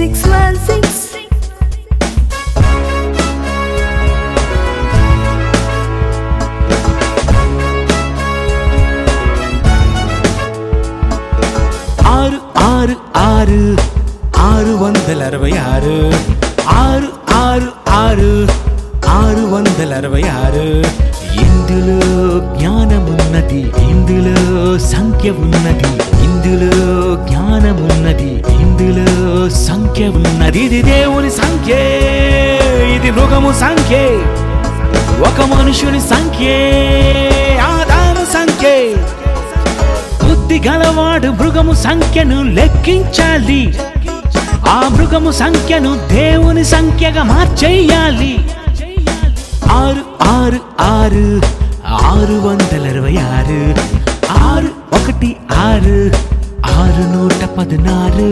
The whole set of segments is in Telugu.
సిక్స్ వన్ సిక్స్ ఆరు ఆరు ఆరు ఆరు వందల అరవై ఆరు ఆరు ఆరు ఆరు ఆరు వందల అరవై ఆరు ఇందులో జ్ఞానమున్నది ఇందులో సంఖ్య ఉన్నది ఇందులో జ్ఞానమున్నది ఇందులో సంఖ్య ఉన్నది ఇది దేవుని సంఖ్య ఇది మృగము సంఖ్య ఒక మనుషుని సంఖ్య ఆదాము సంఖ్య బుద్ధి గలవాడు మృగము సంఖ్యను లెక్కించాలి ఆ మృగము సంఖ్యను దేవుని సంఖ్యగా మార్చేయాలి ఆరు ఆరు ఆరు ఆరు వందల అరవై ఆరు ఆరు ఒకటి ఆరు ఆరు నూట పదినారు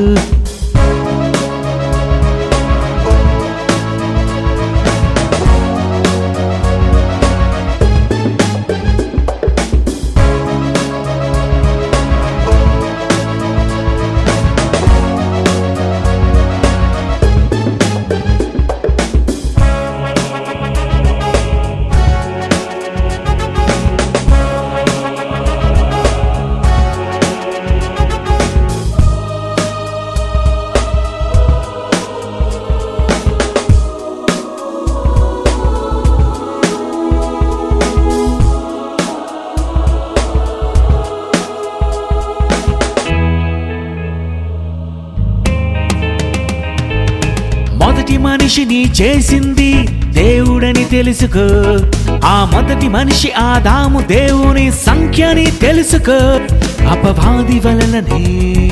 మొదటి మనిషిని చేసింది దేవుడని తెలుసుకో ఆ మొదటి మనిషి ఆదాము దేవుని సంఖ్యని తెలుసుకో అపవాది వలననే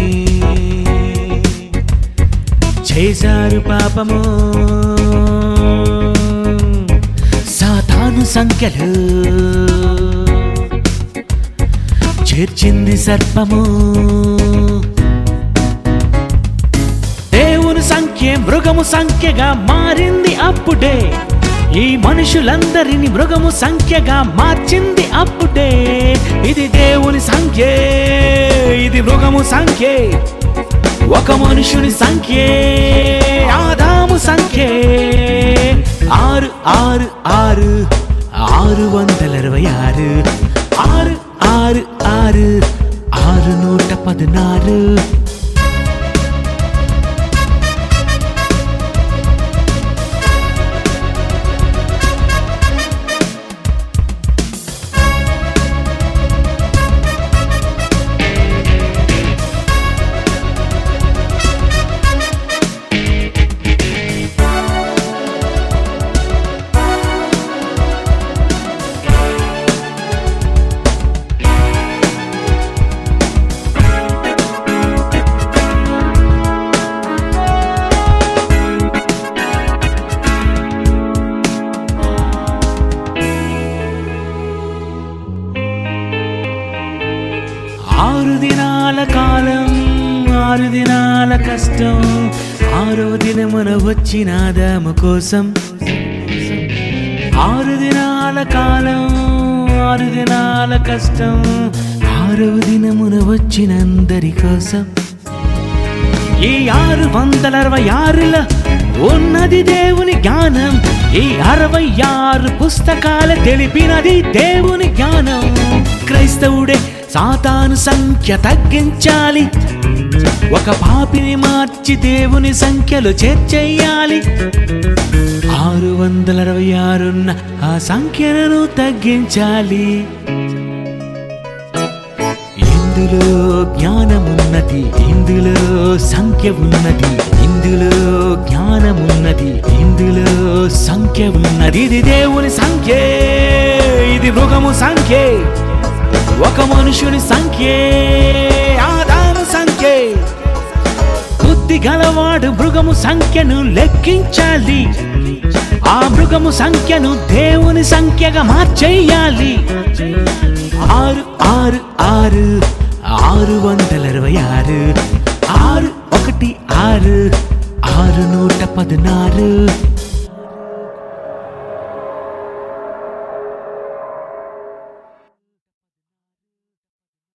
చేశారు పాపము సాతాను సంఖ్యలు చేర్చింది సర్పము దేవుని సంఖ్య మృగము సంఖ్యగా మారింది అప్పుడే ఈ మనుషులందరిని మృగము సంఖ్యగా మార్చింది అప్పుడే ఇది దేవుని సంఖ్య ఇది మృగము సంఖ్య ఒక మనుషుని సంఖ్య ఆదాము సంఖ్య ఆరు ఆరు ఆరు ఆరు వందల అరవై ఆరు ఆరు ఆరు ఆరు ఆరు నూట పదినారు ఆరు దినాల కాలం ఆరు దినాల కష్టం ఆరో దినమున వచ్చిన ఆదాము కోసం ఆరు దినాల కాలం ఆరు దినాల కష్టం ఆరో దినమున వచ్చిన అందరి కోసం ఈ ఆరు వందల అరవై ఆరులో ఉన్నది దేవుని జ్ఞానం ఈ అరవై ఆరు పుస్తకాలు తెలిపినది దేవుని జ్ఞానం క్రైస్తవుడే సాతాను సంఖ్య తగ్గించాలి ఒక పాపిని మార్చి దేవుని సంఖ్యలో చేర్చేయాలి ఆరు వందల అరవై ఆరున్న ఆ సంఖ్యలను తగ్గించాలి ఇందులో జ్ఞానమున్నది ఇందులో సంఖ్య ఉన్నది ఇందులో జ్ఞానమున్నది ఇందులో సంఖ్య ఉన్నది ఇది దేవుని సంఖ్య ఇది మృగము సంఖ్య ఒక మనుషుని సంఖ్య ఆదాము సంఖ్య బుద్ధి గలవాడు మృగము సంఖ్యను లెక్కించాలి ఆ మృగము సంఖ్యను దేవుని సంఖ్యగా మార్చేయాలి ఆరు ఆరు ఆరు ఆరు వందల అరవై ఆరు ఆరు ఒకటి ఆరు ఆరు నూట పదినారు